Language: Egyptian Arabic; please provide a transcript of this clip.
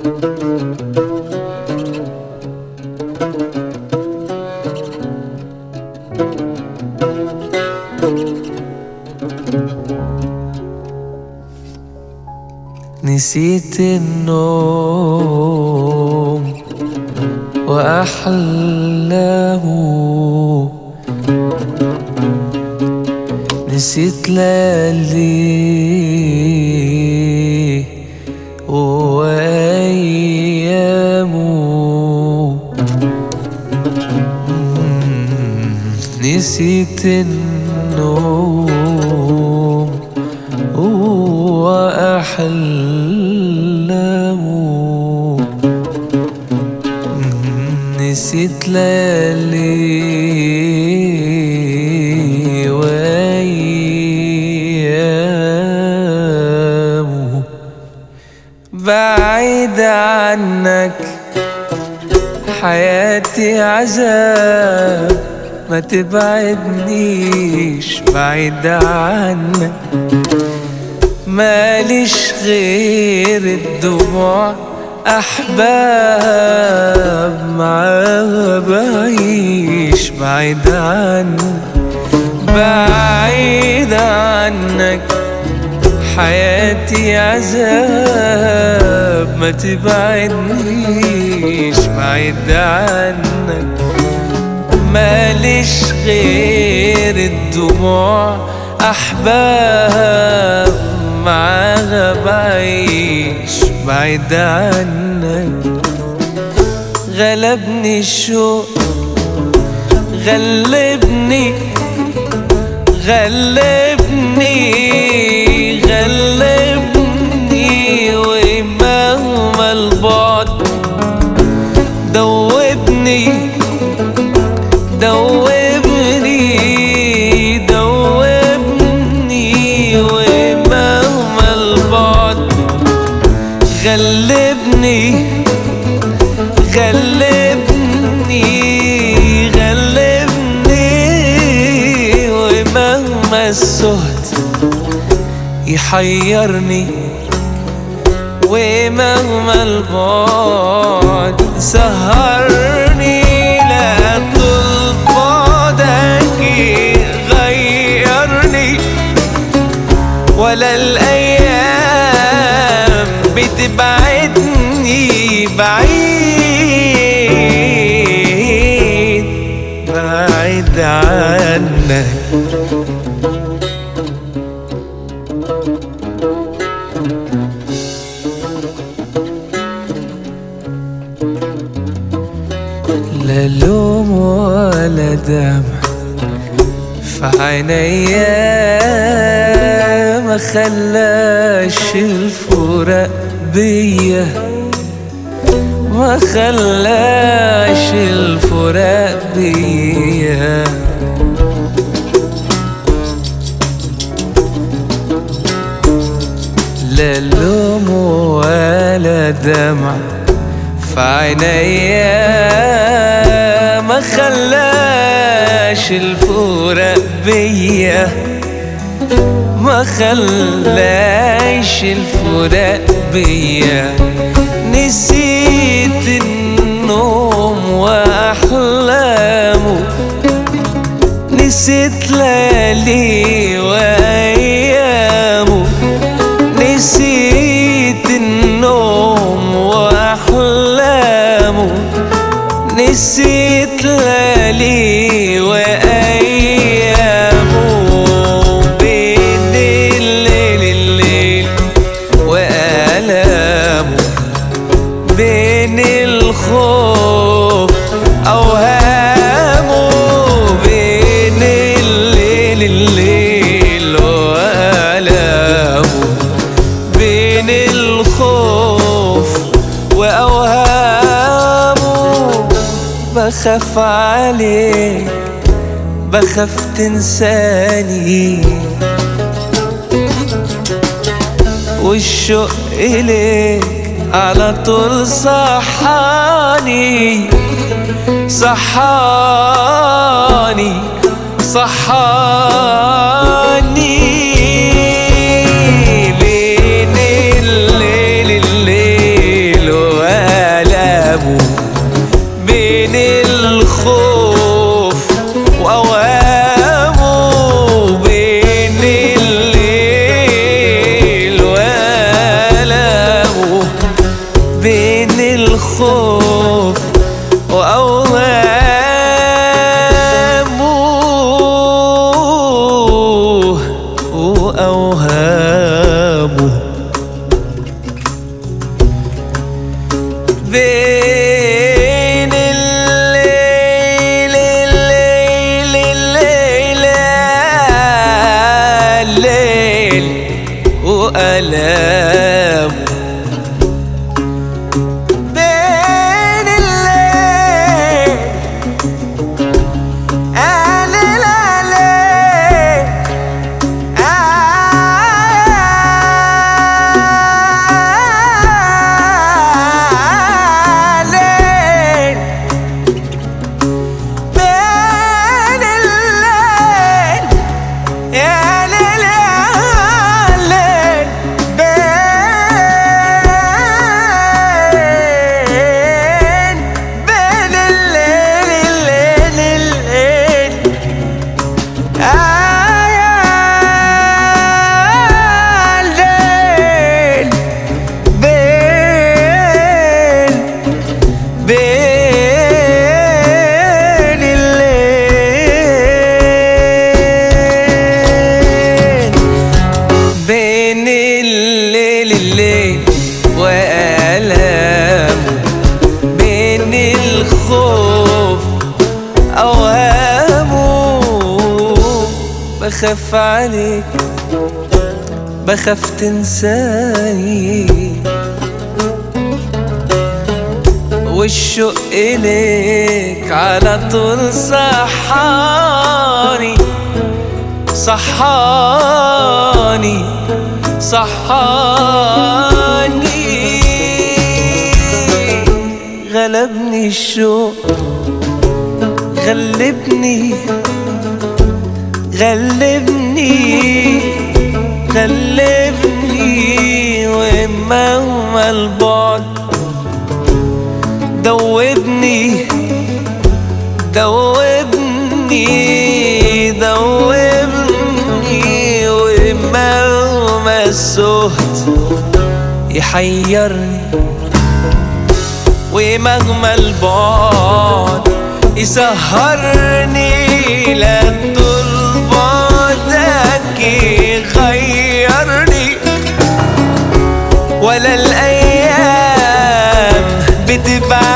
نسيت النوم وأحلاه نسيت ليالي وأيامه نسيت النوم وأحلامه نسيت ليالي وأيامه بعيد عنك حياتي عذاب ما تبعدنيش بعيد عنك ماليش غير الدموع أحباب معاها بعيش بعيد عنك بعيد عنك حياتي عذاب ما تبعدنيش بعيد عنك ماليش غير الدموع أحباب معاها بعيش بعيد عنك غلبني الشوق غلبني غلبني غلبني ومهما البعد دوبني دوبني دوبني ومهما البعد غلبني غلبني غلبني ومهما السهد يحيرني ومهما البعد سهرني لا طول بعدك يغيرني ولا الأيام بتبعدني بعيد بعيد عنك لا لوم ولا دمع في عينيا ما خلاش الفراق بيا ما خلاش الفراق بيا لا لوم ولا دمع في عينيا ما خلاش الفراق بيا ما خلاش الفراق بيا نسيت النوم واحلامه نسيت ليالي وايامه نسيت النوم واحلامه نسيت ليالي وايامه بين الليل الليل والامه بين الخوف اوهامه بين الليل الليل والامه بين الخوف واوهامه بخاف عليك بخاف تنساني والشوق إليك على طول صحاني صحاني صحاني بين الليل الليل بين الخوف وأوهامه وأوهامه بين الليل الليل الليل الليل وألامه بين الليل الليل الليل الليل بين الليل يا ليل يا ليل بين بين الليل الليل الليل آه يا الليل بين بين الليل بين الليل الليل وآلامه بين الخوف أوهامه بخاف عليك بخاف تنساني والشوق إليك على طول صحاني صحاني صحاني غلبني الشوق غلبني غلبني غلبني ومهما البعد دوبني دوبني دوبني ومهما السهد يحيرني ومهما البعد يسهرني لا طول بعدك يغيرني ولا الأيام بتبعد